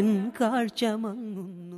കാഴ്ച മങ്ങുന്നു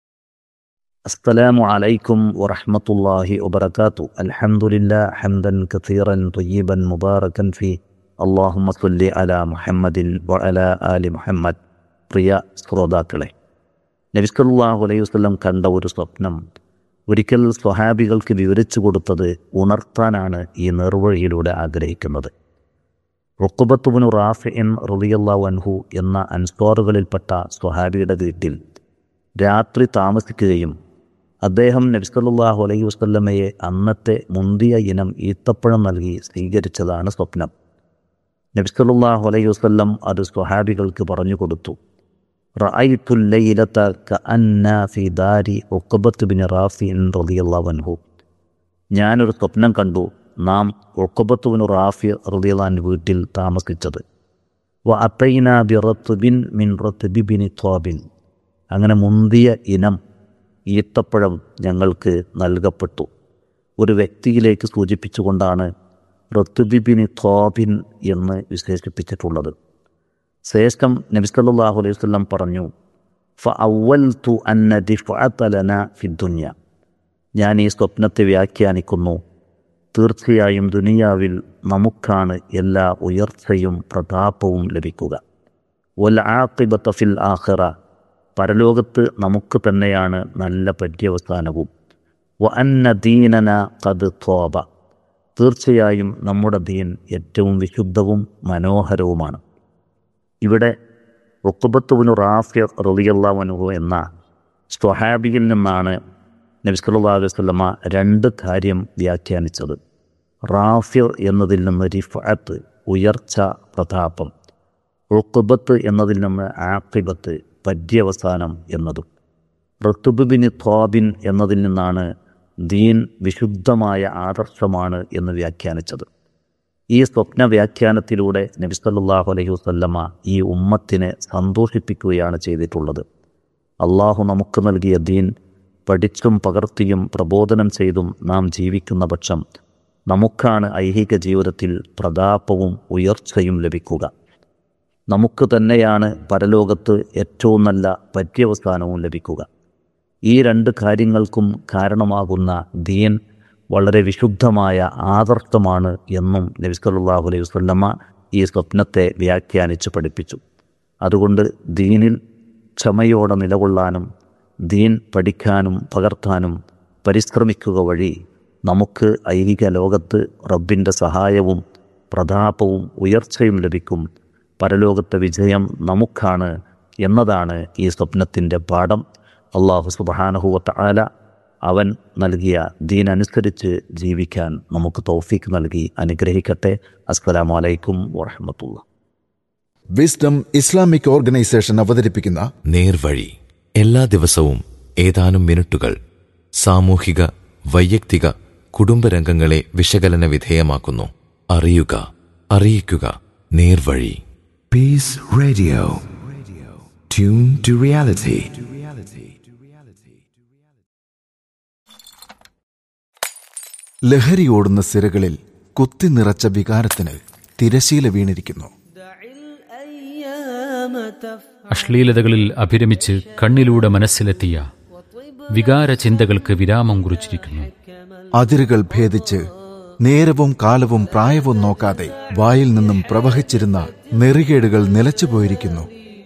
السلام عليكم ورحمة الله وبركاته الحمد لله حمدا كثيرا طيبا مباركا فيه اللهم صل على محمد وعلى آل محمد പ്രിയ ശ്രോതാക്കളെ നബിസ്കല്ലാഹു അലൈഹി വസ്ലം കണ്ട ഒരു സ്വപ്നം ഒരിക്കൽ സ്വഹാബികൾക്ക് വിവരിച്ചു കൊടുത്തത് ഉണർത്താനാണ് ഈ നേർവഴിയിലൂടെ ആഗ്രഹിക്കുന്നത് റുക്കുബത്തുബിനു റാഫിൻ റുലിയല്ലാഹു അൻഹു എന്ന അൻസ്വാറുകളിൽപ്പെട്ട സ്വഹാബിയുടെ വീട്ടിൽ രാത്രി താമസിക്കുകയും അദ്ദേഹം നബിസ്വല്ലാഹു അലൈഹി വസ്ല്ലമയെ അന്നത്തെ മുന്തിയ ഇനം ഈത്തപ്പഴം നൽകി സ്വീകരിച്ചതാണ് സ്വപ്നം നബിസ്വല്ലാഹു അലൈഹി വസ്ല്ലം അത് സ്വഹാബികൾക്ക് പറഞ്ഞു കൊടുത്തു റഅയ്ത്തുല്ലൈലത കഅന്ന ഫി ദാരി ഉഖബത്ത് ബിൻ റാഫിൻ റളിയല്ലാഹു അൻഹു ഞാനൊരു സ്വപ്നം കണ്ടു നാം ഉഖബത്ത് ബിൻ റാഫി റളിയല്ലാഹു വീട്ടിൽ താമസിച്ചത് വ അത്തൈന ബി റത്ബിൻ മിൻ റത്ബി ബിൻ ത്വാബിൻ അങ്ങനെ മുന്തിയ ഇനം ഈത്തപ്പഴം ഞങ്ങൾക്ക് നൽകപ്പെട്ടു ഒരു വ്യക്തിയിലേക്ക് സൂചിപ്പിച്ചുകൊണ്ടാണ് റത്തുബിബിനി ത്വാബിൻ എന്ന് വിശേഷിപ്പിച്ചിട്ടുള്ളത് ശേഷം നബിസ്വല്ലാഹു അലൈഹി വസല്ലം പറഞ്ഞു ഫ അവൽ തു അന്ന ദിഫഅതലന ഫിദ്ദുന്യ ഞാൻ ഈ സ്വപ്നത്തെ വ്യാഖ്യാനിക്കുന്നു തീർച്ചയായും ദുനിയാവിൽ നമുക്കാണ് എല്ലാ ഉയർച്ചയും പ്രതാപവും ലഭിക്കുക വൽ ആഖിബത്ത ഫിൽ ആഖിറ പരലോകത്ത് നമുക്ക് തന്നെയാണ് നല്ല പര്യവസാനവും വ അന്ന ദീനന കത് തോബ തീർച്ചയായും നമ്മുടെ ദീൻ ഏറ്റവും വിശുദ്ധവും മനോഹരവുമാണ് ഇവിടെ റുക്കുബത്തുബിനു റാഫിർ റലിയല്ലാവനുഹു എന്ന സ്വഹാബിയിൽ നിന്നാണ് നബിസ്വല്ലാ അലൈഹി വസല്ലമ രണ്ട് കാര്യം വ്യാഖ്യാനിച്ചത് റാഫിർ എന്നതിൽ നിന്ന് റിഫഅത്ത് ഉയർച്ച പ്രതാപം റുക്കുബത്ത് എന്നതിൽ നിന്ന് ആഖിബത്ത് പര്യവസാനം എന്നതും ഋത്തുബിന് ത്വാബിൻ എന്നതിൽ നിന്നാണ് ദീൻ വിശുദ്ധമായ ആദർശമാണ് എന്ന് വ്യാഖ്യാനിച്ചത് ഈ സ്വപ്ന വ്യാഖ്യാനത്തിലൂടെ നബിസല്ലാഹു അലൈഹി വസ്ല്ലമ്മ ഈ ഉമ്മത്തിനെ സന്തോഷിപ്പിക്കുകയാണ് ചെയ്തിട്ടുള്ളത് അള്ളാഹു നമുക്ക് നൽകിയ ദീൻ പഠിച്ചും പകർത്തിയും പ്രബോധനം ചെയ്തും നാം ജീവിക്കുന്ന പക്ഷം നമുക്കാണ് ഐഹിക ജീവിതത്തിൽ പ്രതാപവും ഉയർച്ചയും ലഭിക്കുക നമുക്ക് തന്നെയാണ് പരലോകത്ത് ഏറ്റവും നല്ല പര്യവസാനവും ലഭിക്കുക ഈ രണ്ട് കാര്യങ്ങൾക്കും കാരണമാകുന്ന ദീൻ വളരെ വിശുദ്ധമായ ആദർശമാണ് എന്നും നബിസ്വല്ലാഹു അലൈഹി വസ്ലമ്മ ഈ സ്വപ്നത്തെ വ്യാഖ്യാനിച്ച് പഠിപ്പിച്ചു അതുകൊണ്ട് ദീനിൽ ക്ഷമയോടെ നിലകൊള്ളാനും ദീൻ പഠിക്കാനും പകർത്താനും പരിശ്രമിക്കുക വഴി നമുക്ക് ഐഹിക ലോകത്ത് റബ്ബിൻ്റെ സഹായവും പ്രതാപവും ഉയർച്ചയും ലഭിക്കും പരലോകത്തെ വിജയം നമുക്കാണ് എന്നതാണ് ഈ സ്വപ്നത്തിൻ്റെ പാഠം അള്ളാഹു സുബാനഹുവത്ത ആല അവൻ നൽകിയ ദീനനുസരിച്ച് ജീവിക്കാൻ നമുക്ക് തൗഫീക്ക് നൽകി അനുഗ്രഹിക്കട്ടെ അസ്സലാമു അലൈക്കും വറഹമത്തുള്ള വിസ്ഡം ഇസ്ലാമിക് ഓർഗനൈസേഷൻ അവതരിപ്പിക്കുന്ന നേർവഴി എല്ലാ ദിവസവും ഏതാനും മിനിറ്റുകൾ സാമൂഹിക വൈയക്തിക കുടുംബരംഗങ്ങളെ വിശകലന വിധേയമാക്കുന്നു അറിയുക അറിയിക്കുക നേർവഴി Peace Radio. Tune to reality. ലഹരിയോടുന്ന സിരകളിൽ കുത്തി നിറച്ച വികാരത്തിന് തിരശീല വീണിരിക്കുന്നു അശ്ലീലതകളിൽ അഭിരമിച്ച് കണ്ണിലൂടെ മനസ്സിലെത്തിയ വികാര ചിന്തകൾക്ക് വിരാമം കുറിച്ചിരിക്കുന്നു അതിരുകൾ ഭേദിച്ച് നേരവും കാലവും പ്രായവും നോക്കാതെ വായിൽ നിന്നും പ്രവഹിച്ചിരുന്ന നെറികേടുകൾ നിലച്ചുപോയിരിക്കുന്നു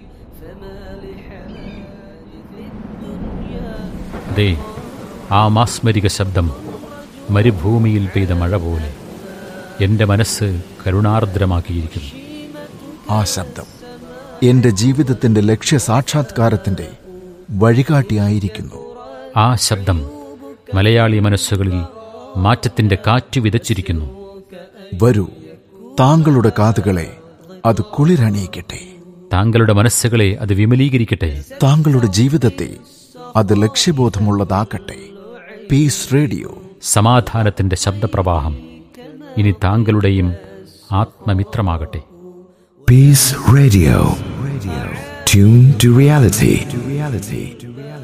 ദേ ആ മാസ്മരിക ശബ്ദം മരുഭൂമിയിൽ പെയ്ത മഴ പോലെ എൻ്റെ മനസ്സ് കരുണാർദ്രമാക്കിയിരിക്കുന്നു ആ ശബ്ദം എന്റെ ജീവിതത്തിന്റെ ലക്ഷ്യ സാക്ഷാത്കാരത്തിന്റെ വഴികാട്ടിയായിരിക്കുന്നു ആ ശബ്ദം മലയാളി മനസ്സുകളിൽ മാറ്റത്തിൻ്റെ കാറ്റ് വിതച്ചിരിക്കുന്നു വരൂ താങ്കളുടെ കാതുകളെ അത് കുളിരണിയിക്കട്ടെ താങ്കളുടെ മനസ്സുകളെ അത് വിമലീകരിക്കട്ടെ താങ്കളുടെ ജീവിതത്തെ അത് ലക്ഷ്യബോധമുള്ളതാക്കട്ടെ പീസ് റേഡിയോ സമാധാനത്തിൻ്റെ ശബ്ദപ്രവാഹം ഇനി താങ്കളുടെയും ആത്മമിത്രമാകട്ടെ Peace Radio. Tune to reality.